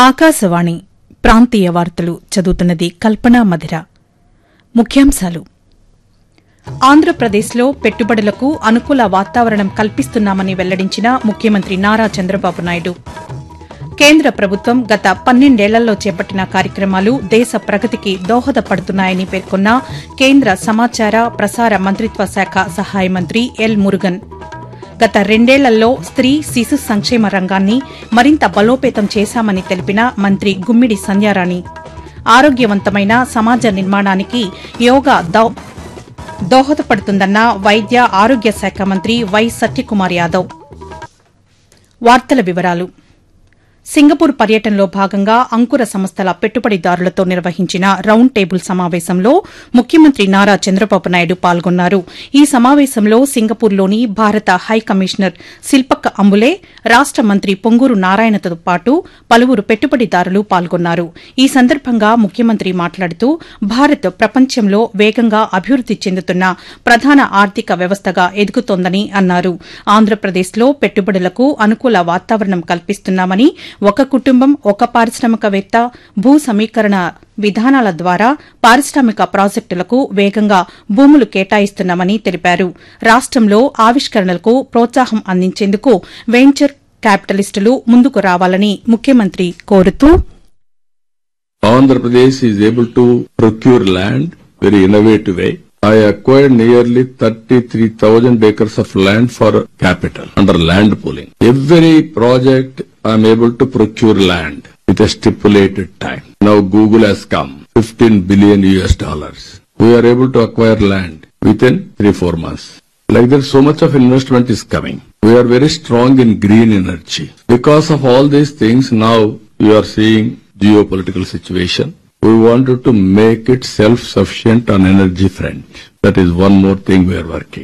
ఆకాశవాణి ప్రాంతీయ వార్తలు చదువుతున్నది కల్పనా మధిర ముఖ్యాంశాలు ఆంధ్రప్రదేశ్లో పెట్టుబడులకు అనుకూల వాతావరణం కల్పిస్తున్నామని వెల్లడించిన ముఖ్యమంత్రి నారా చంద్రబాబు నాయుడు కేంద్ర ప్రభుత్వం గత పన్నెండేళ్లలో చేపట్టిన కార్యక్రమాలు దేశ ప్రగతికి దోహదపడుతున్నాయని పేర్కొన్న కేంద్ర సమాచార ప్రసార మంత్రిత్వ శాఖ సహాయ మంత్రి ఎల్ మురుగన్ గత రెండేళ్లలో స్త్రీ శిశు సంక్షేమ రంగాన్ని మరింత బలోపేతం చేశామని తెలిపిన మంత్రి గుమ్మిడి సంధ్యారాణి ఆరోగ్యవంతమైన సమాజ నిర్మాణానికి యోగా దో- దోహదపడుతుందన్న వైద్య ఆరోగ్య శాఖ మంత్రి వై సత్యకుమార్ యాదవ్ వార్తల వివరాలు సింగపూర్ పర్యటనలో భాగంగా అంకుర సంస్థల పెట్టుబడిదారులతో నిర్వహించిన రౌండ్ టేబుల్ సమావేశంలో ముఖ్యమంత్రి నారా చంద్రబాబు నాయుడు పాల్గొన్నారు ఈ సమావేశంలో సింగపూర్లోని భారత హై కమిషనర్ శిల్పక్ అంబులే రాష్ట మంత్రి పొంగూరు నారాయణతో పాటు పలువురు పెట్టుబడిదారులు పాల్గొన్నారు ఈ సందర్భంగా ముఖ్యమంత్రి మాట్లాడుతూ భారత్ ప్రపంచంలో వేగంగా అభివృద్ది చెందుతున్న ప్రధాన ఆర్థిక వ్యవస్థగా ఎదుగుతోందని అన్నారు ఆంధ్రప్రదేశ్లో పెట్టుబడులకు అనుకూల వాతావరణం కల్పిస్తున్నామని ఒక కుటుంబం ఒక పారిశ్రామికవేత్త భూ సమీకరణ విధానాల ద్వారా పారిశ్రామిక ప్రాజెక్టులకు వేగంగా భూములు కేటాయిస్తున్నామని తెలిపారు రాష్టంలో ఆవిష్కరణలకు ప్రోత్సాహం అందించేందుకు వెంచర్ క్యాపిటలిస్టులు ముందుకు రావాలని ముఖ్యమంత్రి కోరుతూ Andhra Pradesh is able to procure land very innovative way. I acquired nearly 33,000 acres of land for capital under land pooling. Every project I am able to procure land with a stipulated time. Now Google has come, 15 billion US dollars. We are able to acquire land within three, four months. Like that, so much of investment is coming. We are very strong in green energy. Because of all these things, now you are seeing geopolitical situation. We wanted to make it self-sufficient on energy front. That is one more thing we are working.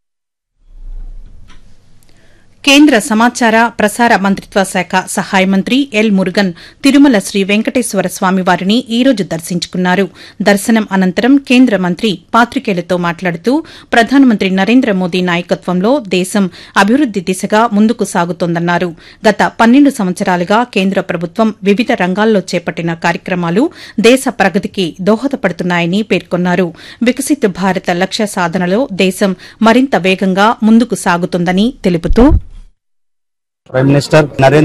కేంద్ర సమాచార ప్రసార మంత్రిత్వ శాఖ సహాయ మంత్రి L Murugan Tirumala Sri Venkateswara Swamy వారిని ఈ రోజు దర్శించుకున్నారు దర్శనం అనంతరం కేంద్ర మంత్రి పాత్రికేయులతో మాట్లాడుతూ ప్రధానమంత్రి నరేంద్ర మోదీ నాయకత్వంలో దేశం అభివృద్ది దిశగా ముందుకు సాగుతోందన్నారు గత పన్నెండు సంవత్సరాలుగా కేంద్ర ప్రభుత్వం వివిధ రంగాల్లో చేపట్టిన కార్యక్రమాలు దేశ ప్రగతికి దోహదపడుతున్నాయని పేర్కొన్నారు వికసిత్ భారత లక్ష్య సాధనలో దేశం మరింత వేగంగా ముందుకు సాగుతుందని తెలుపుతూ Prime Minister Narendra